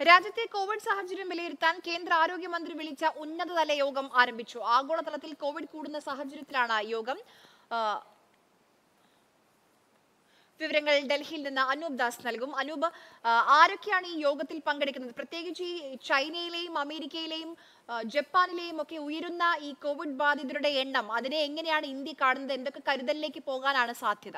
രാജ്യത്തെ കോവിഡ് സാഹചര്യം വിലയിരുത്താൻ കേന്ദ്ര ആരോഗ്യമന്ത്രി വിളിച്ച ഉന്നതതല യോഗം ആരംഭിച്ചു ആഗോളതലത്തിൽ കോവിഡ് കൂടുന്ന സാഹചര്യത്തിലാണ് യോഗം ആ, വിവരങ്ങൾ ഡൽഹിയിൽ നിന്ന് അനൂപ് ദാസ് നൽകും അനൂപ് ആ, ആരൊക്കെയാണ് ഈ യോഗത്തിൽ പങ്കെടുക്കുന്നത് പ്രത്യേകിച്ച് ഈ ചൈനയിലെയും അമേരിക്കയിലെയും ആ, ജപ്പാനിലെയും ഒക്കെ ഉയരുന്ന ഈ കോവിഡ് ബാധിതരുടെ എണ്ണം അതിനെ എങ്ങനെയാണ് ഇന്ത്യ കാണുന്നത് എന്തൊക്കെ കരുതലിലേക്ക് പോകാനാണ് സാധ്യത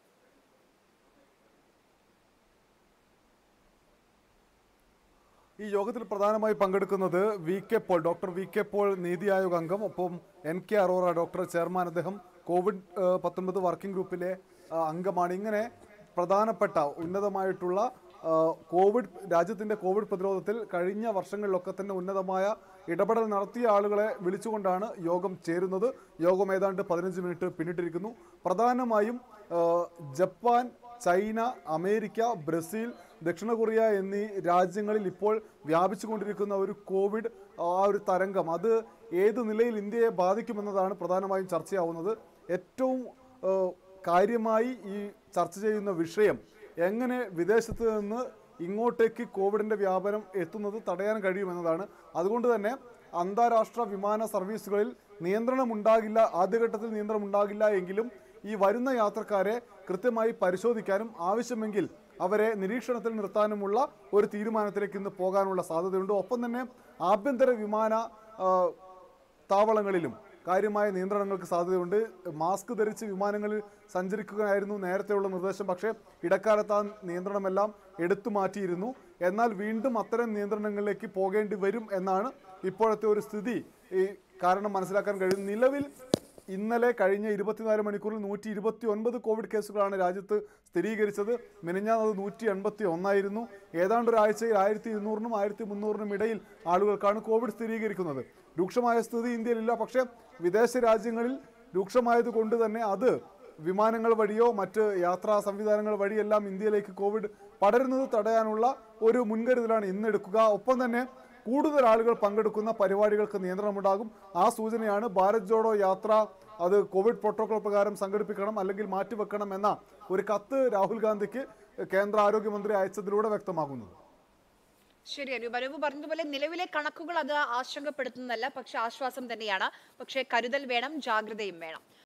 ഈ യോഗത്തിൽ പ്രധാനമായി പങ്കെടുക്കുന്നത് V K Paul doctor V K Paul NITI Aayog അംഗം ഒപ്പം N K Arora doctor chairman അദ്ദേഹം കോവിഡ് ഏഹ്, പത്തൊൻപത് വർക്കിംഗ് ഗ്രൂപ്പിലെ ആ, അംഗമാണ് ഇങ്ങനെ പ്രധാനപ്പെട്ട ഉന്നതമായിട്ടുള്ള ആ, കോവിഡ് രാജ്യത്തിന്റെ കോവിഡ് പ്രതിരോധത്തിൽ കഴിഞ്ഞ വർഷങ്ങളിലൊക്കെ തന്നെ ഉന്നതമായ ഇടപെടൽ നടത്തിയ ആളുകളെ വിളിച്ചുകൊണ്ടാണ് യോഗം ചേരുന്നത് യോഗം ഏതാണ്ട് പതിനഞ്ച് മിനിറ്റ് പിന്നിട്ടിരിക്കുന്നു പ്രധാനമായും ആ, ജപ്പാൻ ചൈന അമേരിക്ക ബ്രസീൽ ദക്ഷിണ കൊറിയ എന്നീ രാജ്യങ്ങളിൽ ഇപ്പോൾ വ്യാപിച്ചുകൊണ്ടിരിക്കുന്ന ഒരു കോവിഡ് ആ ഒരു തരംഗം അത് ഏത് നിലയിൽ ഇന്ത്യയെ ബാധിക്കുമെന്നതാണ് പ്രധാനമായും ചർച്ചയാവുന്നത് ഏറ്റവും ഏഹ്, കാര്യമായി ഈ ചർച്ച ചെയ്യുന്ന വിഷയം എങ്ങനെ വിദേശത്ത് നിന്ന് ഇങ്ങോട്ടേക്ക് കോവിഡിന്റെ വ്യാപനം എത്തുന്നത് തടയാൻ കഴിയുമെന്നതാണ് അതുകൊണ്ട് തന്നെ അന്താരാഷ്ട്ര വിമാന സർവീസുകളിൽ നിയന്ത്രണം ഉണ്ടാകില്ല ആദ്യഘട്ടത്തിൽ നിയന്ത്രണം ഉണ്ടാകില്ല എങ്കിലും ഈ വരുന്ന യാത്രക്കാരെ കൃത്യമായി പരിശോധിക്കാനും ആവശ്യമെങ്കിൽ അവരെ നിരീക്ഷണത്തിൽ നിർത്താനുമുള്ള ഒരു തീരുമാനത്തിലേക്ക് ഇന്ന് പോകാനുള്ള സാധ്യതയുണ്ട് ഒപ്പം തന്നെ ആഭ്യന്തര വിമാന ആ, താവളങ്ങളിലും കാര്യമായ നിയന്ത്രണങ്ങൾക്ക് സാധ്യതയുണ്ട് മാസ്ക് ധരിച്ച് വിമാനങ്ങളിൽ സഞ്ചരിക്കുകയായിരുന്നു നേരത്തെയുള്ള നിർദ്ദേശം പക്ഷേ ഇടക്കാലത്ത് ആ നിയന്ത്രണമെല്ലാം എടുത്തു മാറ്റിയിരുന്നു എന്നാൽ വീണ്ടും അത്തരം നിയന്ത്രണങ്ങളിലേക്ക് പോകേണ്ടി വരും എന്നാണ് ഇപ്പോഴത്തെ ഒരു സ്ഥിതി ഈ കാരണം മനസ്സിലാക്കാൻ കഴിയും നിലവിൽ ഇന്നലെ കഴിഞ്ഞ ഇരുപത്തിനാല് മണിക്കൂറിൽ നൂറ്റി ഇരുപത്തി ഒൻപത് കോവിഡ് കേസുകളാണ് രാജ്യത്ത് സ്ഥിരീകരിച്ചത് മിനിഞ്ഞാന്ന് അത് നൂറ്റി എൺപത്തി ഒന്നായിരുന്നു ഏതാണ്ട് ഒരാഴ്ചയിൽ ആയിരത്തി ഇരുന്നൂറിനും ആയിരത്തി മുന്നൂറിനും ഇടയിൽ ആളുകൾക്കാണ് കോവിഡ് സ്ഥിരീകരിക്കുന്നത് രൂക്ഷമായ സ്ഥിതി ഇന്ത്യയിലില്ല പക്ഷേ വിദേശ രാജ്യങ്ങളിൽ രൂക്ഷമായത് കൊണ്ട് തന്നെ അത് വിമാനങ്ങൾ വഴിയോ മറ്റ് യാത്രാ സംവിധാനങ്ങൾ വഴിയെല്ലാം ഇന്ത്യയിലേക്ക് കോവിഡ് പടരുന്നത് തടയാനുള്ള ഒരു മുൻകരുതലാണ് ഇന്ന് എടുക്കുക ഒപ്പം തന്നെ കൂടുതൽ ആളുകൾ പങ്കെടുക്കുന്ന പരിപാടികൾക്ക് നിയന്ത്രണമുണ്ടാകും ആ സൂചനയാണ് ഭാരത് ജോഡോ യാത്ര അത് കോവിഡ് പ്രോട്ടോകോൾ പ്രകാരം സംഘടിപ്പിക്കണം അല്ലെങ്കിൽ മാറ്റിവെക്കണം എന്ന ഒരു കത്ത് രാഹുൽ ഗാന്ധിക്ക് കേന്ദ്ര ആരോഗ്യമന്ത്രി അയച്ചതിലൂടെ വ്യക്തമാകുന്നത് ശരി അനൂപ് അനൂപ് പറഞ്ഞതുപോലെ നിലവിലെ കണക്കുകൾ അത് ആശങ്കപ്പെടുത്തുന്നതല്ല പക്ഷെ ആശ്വാസം തന്നെയാണ് പക്ഷേ കരുതൽ വേണം ജാഗ്രതയും വേണം